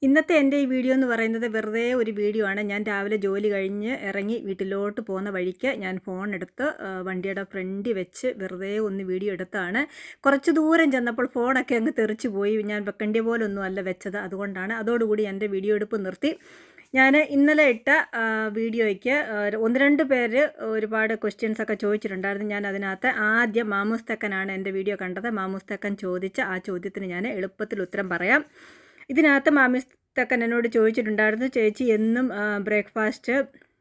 ഇന്നത്തെ എൻ്റെ ഈ വീഡിയോ എന്ന് പറയുന്നത് വെറുതെ ഒരു വീഡിയോ ആണ് ഞാൻ രാവിലെ ജോലി കഴിഞ്ഞ് ഇറങ്ങി വീട്ടിലോട്ട് പോകുന്ന വഴിക്ക് ഞാൻ ഫോൺ എടുത്ത് ആ, വണ്ടിയുടെ ഫ്രണ്ടിൽ വെച്ച് വെറുതെ ഒന്ന് വീഡിയോ എടുത്താണ് കുറച്ച് ദൂരം ചെന്നപ്പോൾ ഫോണൊക്കെ അങ്ങ് തെറിച്ച് പോയി ഞാൻ വെക്കേണ്ടിയ പോലെ ഒന്നും അല്ല വെച്ചത് അതുകൊണ്ടാണ് അതോടുകൂടി എൻ്റെ വീഡിയോ എടുപ്പ് നിർത്തി ഞാൻ ഇന്നലെ ഇട്ട ആ, വീഡിയോയ്ക്ക് ആ, ഒന്ന് രണ്ട് പേര് ഒരുപാട് ക്വസ്റ്റ്യൻസ് ഒക്കെ ചോദിച്ചിട്ടുണ്ടായിരുന്നു ഞാൻ അതിനകത്ത് ആദ്യം മാമൂസ് തെക്കനാണ് എൻ്റെ വീഡിയോ കണ്ടത് മാമൂസ് തെക്കൻ ചോദിച്ച ആ ചോദ്യത്തിന് ഞാൻ എളുപ്പത്തിൽ ഉത്തരം പറയാം ഇതിനകത്ത് മാമൂസ് തെക്കൻ എന്നോട് ചോദിച്ചിട്ടുണ്ടായിരുന്നു ചേച്ചി എന്നും ബ്രേക്ക്ഫാസ്റ്റ്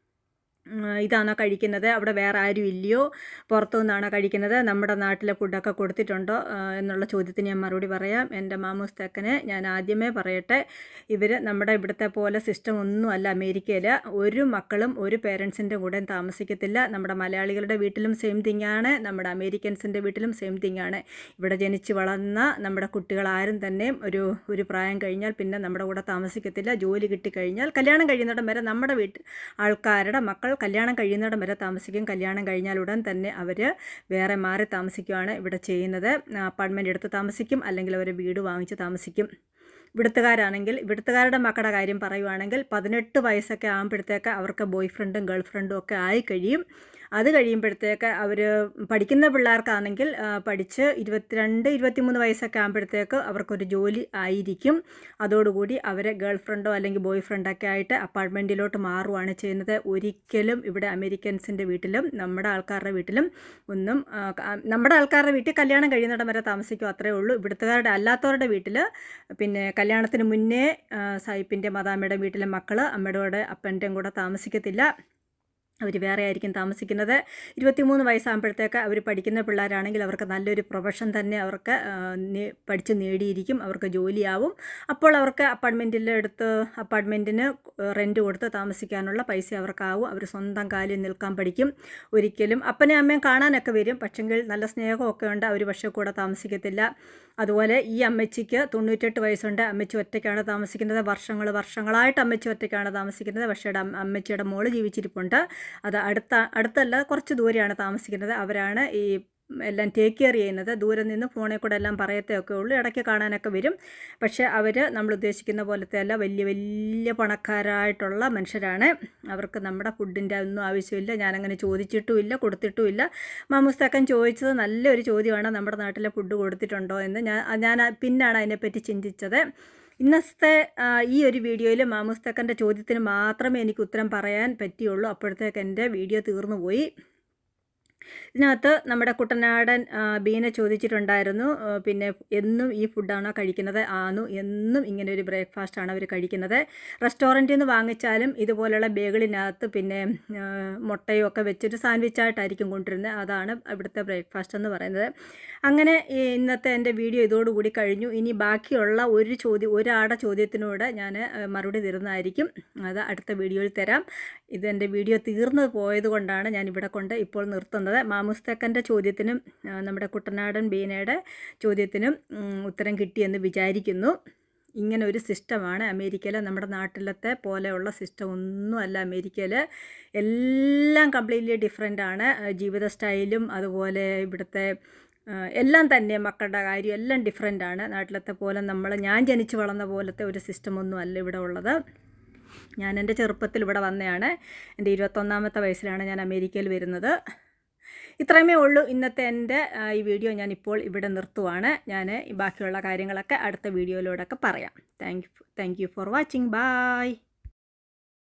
ഇതാണോ കഴിക്കുന്നത് അവിടെ വേറെ ആരും ഇല്ലയോ പുറത്തു നിന്നാണോ കഴിക്കുന്നത് നമ്മുടെ നാട്ടിലെ ഫുഡൊക്കെ കൊടുത്തിട്ടുണ്ടോ ആ, എന്നുള്ള ചോദ്യത്തിന് ഞാൻ മറുപടി പറയാം എൻ്റെ മാമൂസ് തെക്കന് ഞാൻ ആദ്യമേ പറയട്ടെ ഇവർ നമ്മുടെ ഇവിടുത്തെ പോലെ സിസ്റ്റം ഒന്നും അല്ല അമേരിക്കയിൽ ഒരു മക്കളും ഒരു പേരൻസിൻ്റെ കൂടെ താമസിക്കത്തില്ല നമ്മുടെ മലയാളികളുടെ വീട്ടിലും സെയിം തിങ് ആണ് നമ്മുടെ അമേരിക്കൻസിൻ്റെ വീട്ടിലും സെയിം തിങ് ആണ് ഇവിടെ ജനിച്ച് വളർന്ന നമ്മുടെ കുട്ടികൾ ആരും തന്നെ ഒരു ഒരു പ്രായം കഴിഞ്ഞാൽ പിന്നെ നമ്മുടെ കൂടെ താമസിക്കത്തില്ല ജോലി കിട്ടിക്കഴിഞ്ഞാൽ കല്യാണം കഴിയുന്നിടം വരെ നമ്മുടെ വീട്ടിൽ ആൾക്കാരുടെ മക്കൾ കല്യാണം കഴിയുന്നിടം വരെ താമസിക്കും കല്യാണം കഴിഞ്ഞാൽ ഉടൻ തന്നെ അവർ വേറെ മാറി താമസിക്കുകയാണ് ഇവിടെ ചെയ്യുന്നത് അപ്പാർട്ട്മെൻറ്റ് എടുത്ത് താമസിക്കും അല്ലെങ്കിൽ അവർ വീട് വാങ്ങിച്ച് താമസിക്കും ഇവിടുത്തുകാരാണെങ്കിൽ ഇവിടുത്തുകാരുടെ മക്കളുടെ കാര്യം പറയുവാണെങ്കിൽ പതിനെട്ട് വയസ്സൊക്കെ ആകുമ്പോഴത്തേക്ക് അവർക്ക് ബോയ് ഫ്രണ്ടും ഗേൾ ഫ്രണ്ടും ഒക്കെ ആയി കഴിയും അത് കഴിയുമ്പോഴത്തേക്ക് അവർ പഠിക്കുന്ന പിള്ളേർക്കാണെങ്കിൽ ആ, പഠിച്ച് ഇരുപത്തിരണ്ട് ഇരുപത്തിമൂന്ന് വയസ്സൊക്കെ ആകുമ്പോഴത്തേക്ക് അവർക്കൊരു ജോലി ആയിരിക്കും അതോടുകൂടി അവരെ ഗേൾ ഫ്രണ്ടോ അല്ലെങ്കിൽ ബോയ് ഫ്രണ്ടൊക്കെ ആയിട്ട് അപ്പാർട്ട്മെൻറ്റിലോട്ട് മാറുകയാണ് ചെയ്യുന്നത് ഒരിക്കലും ഇവിടെ അമേരിക്കൻസിൻ്റെ വീട്ടിലും നമ്മുടെ ആൾക്കാരുടെ വീട്ടിലും ഒന്നും ആ, ക- നമ്മുടെ ആൾക്കാരുടെ വീട്ടിൽ കല്യാണം കഴിയുന്നിടം വരെ താമസിക്കും അത്രേ ഉള്ളൂ ഇവിടുത്തുകാരുടെ അല്ലാത്തവരുടെ വീട്ടിൽ പിന്നെ കല്യാണത്തിന് മുന്നേ ആ, സായിപ്പിൻ്റെ മദാമ്മയുടെ വീട്ടിലെ മക്കൾ അമ്മയുടെ കൂടെ അപ്പൻ്റെയും കൂടെ താമസിക്കത്തില്ല അവർ വേറെ ആയിരിക്കും താമസിക്കുന്നത് ഇരുപത്തിമൂന്ന് വയസ്സാകുമ്പോഴത്തേക്ക് അവർ പഠിക്കുന്ന പിള്ളേരാണെങ്കിൽ അവർക്ക് നല്ലൊരു പ്രൊഫഷൻ തന്നെ അവർക്ക് ആ, നേ- പഠിച്ച് നേടിയിരിക്കും അവർക്ക് ജോലിയാവും അപ്പോൾ അവർക്ക് അപ്പാർട്ട്മെൻറ്റിൽ എടുത്ത് അപ്പാർട്ട്മെൻറ്റിന് റെൻറ്റ് കൊടുത്ത് താമസിക്കാനുള്ള പൈസ അവർക്കാവും അവർ സ്വന്തം കാലിൽ നിൽക്കാൻ പഠിക്കും ഒരിക്കലും അപ്പനെ അമ്മയും കാണാനൊക്കെ വരും പക്ഷെങ്കിൽ നല്ല സ്നേഹമൊക്കെ ഉണ്ട് അവർ പക്ഷേ കൂടെ താമസിക്കത്തില്ല അതുപോലെ ഈ അമ്മച്ചിക്ക് തൊണ്ണൂറ്റെട്ട് വയസ്സുണ്ട് അമ്മച്ചി ഒറ്റയ്ക്കാണ് താമസിക്കുന്നത് വർഷങ്ങൾ വർഷങ്ങളായിട്ട് അമ്മച്ചി ഒറ്റയ്ക്കാണ് താമസിക്കുന്നത് പക്ഷേ അമ്മ- അമ്മച്ചിയുടെ മോള് ജീവിച്ചിരിപ്പുണ്ട് അത് അടുത്ത അടുത്തല്ല കുറച്ച് ദൂരെയാണ് താമസിക്കുന്നത് അവരാണ് ഈ എല്ലാം ടേക്ക് കെയർ ചെയ്യുന്നത് ദൂരെ നിന്ന് ഫോണിൽ കൂടെ എല്ലാം പറയത്തൊക്കെ ഉള്ളൂ ഇടയ്ക്ക് കാണാനൊക്കെ വരും പക്ഷേ അവർ നമ്മൾ ഉദ്ദേശിക്കുന്ന പോലത്തെ അല്ല വലിയ വലിയ പണക്കാരായിട്ടുള്ള മനുഷ്യരാണ് അവർക്ക് നമ്മുടെ ഫുഡിൻ്റെ ഒന്നും ആവശ്യമില്ല ഞാനങ്ങനെ ചോദിച്ചിട്ടുമില്ല കൊടുത്തിട്ടുമില്ല മാമുസ്താക്കൻ ചോദിച്ചത് നല്ലൊരു ചോദ്യമാണ് നമ്മുടെ നാട്ടിലെ ഫുഡ് കൊടുത്തിട്ടുണ്ടോ എന്ന് ഞാൻ ഞാൻ പിന്നാണ് അതിനെപ്പറ്റി ചിന്തിച്ചത് ഇന്നത്തെ ആ, ഈ ഒരു വീഡിയോയിൽ മാമുസ്തക്കൻ്റെ ചോദ്യത്തിന് മാത്രമേ എനിക്ക് ഉത്തരം പറയാൻ പറ്റിയുള്ളൂ അപ്പോഴത്തേക്ക് എൻ്റെ വീഡിയോ തീർന്നു പോയി ഇതിനകത്ത് നമ്മുടെ കുട്ടനാടൻ ആ, ബീന ചോദിച്ചിട്ടുണ്ടായിരുന്നു ആ, പിന്നെ എന്നും ഈ ഫുഡാണോ കഴിക്കുന്നത് ആന്നു എന്നും ഇങ്ങനെ ഒരു ബ്രേക്ക്ഫാസ്റ്റാണ് അവർ കഴിക്കുന്നത് റെസ്റ്റോറൻറ്റിൽ നിന്ന് വാങ്ങിച്ചാലും ഇതുപോലെയുള്ള ബേഗിളിനകത്ത് പിന്നെ ആ, മുട്ടയും ഒക്കെ വെച്ചിട്ട് സാൻഡ്വിച്ചായിട്ടായിരിക്കും കൊണ്ടുവരുന്നത് അതാണ് ഇവിടുത്തെ ബ്രേക്ക്ഫാസ്റ്റ് എന്ന് പറയുന്നത് അങ്ങനെ ഈ ഇന്നത്തെ എൻ്റെ വീഡിയോ ഇതോടുകൂടി കഴിഞ്ഞു ഇനി ബാക്കിയുള്ള ഒരു ചോദ്യം ഒരാടെ ചോദ്യത്തിനോട് ഞാൻ ആ, മറുപടി തരുന്നതായിരിക്കും അത് അടുത്ത വീഡിയോയിൽ തരാം ഇതെൻ്റെ വീഡിയോ തീർന്നു പോയത് കൊണ്ടാണ് ഞാൻ ഇവിടെ കൊണ്ട് ഇപ്പോൾ നിർത്തുന്നത് മാമുസ്തക്കൻ്റെ ചോദ്യത്തിനും ആ, നമ്മുടെ കുട്ടനാടൻ ബീനയുടെ ചോദ്യത്തിനും ഉം, ഉത്തരം കിട്ടിയെന്ന് വിചാരിക്കുന്നു ഇങ്ങനെ ഒരു സിസ്റ്റമാണ് അമേരിക്കയിൽ നമ്മുടെ നാട്ടിലത്തെ പോലെയുള്ള സിസ്റ്റം ഒന്നും അല്ല അമേരിക്കയിൽ എല്ലാം കംപ്ലീറ്റ്ലി ഡിഫറെൻ്റ് ആണ് ആ, ജീവിത സ്റ്റൈലും അതുപോലെ ഇവിടുത്തെ ആ, എല്ലാം തന്നെ മക്കളുടെ കാര്യം എല്ലാം ഡിഫറെൻ്റ് ആണ് നാട്ടിലത്തെ പോലെ നമ്മൾ ഞാൻ ജനിച്ച് വളർന്ന പോലത്തെ ഒരു സിസ്റ്റം ഒന്നും അല്ല ഇവിടെ ഉള്ളത് ഞാൻ എൻ്റെ ചെറുപ്പത്തിൽ ഇവിടെ വന്നതാണ് എൻ്റെ ഇരുപത്തൊന്നാമത്തെ വയസ്സിലാണ് ഞാൻ അമേരിക്കയിൽ വരുന്നത് ഇത്രയുമേ ഉള്ളൂ ഇന്നത്തെ എൻ്റെ ആ, ഈ വീഡിയോ ഞാൻ ഇപ്പോൾ ഇവിടെ നിർത്തുവാണ് ഞാൻ ബാക്കിയുള്ള കാര്യങ്ങളൊക്കെ അടുത്ത വീഡിയോയിലൂടെയൊക്കെ പറയാം thank you thank you for watching bye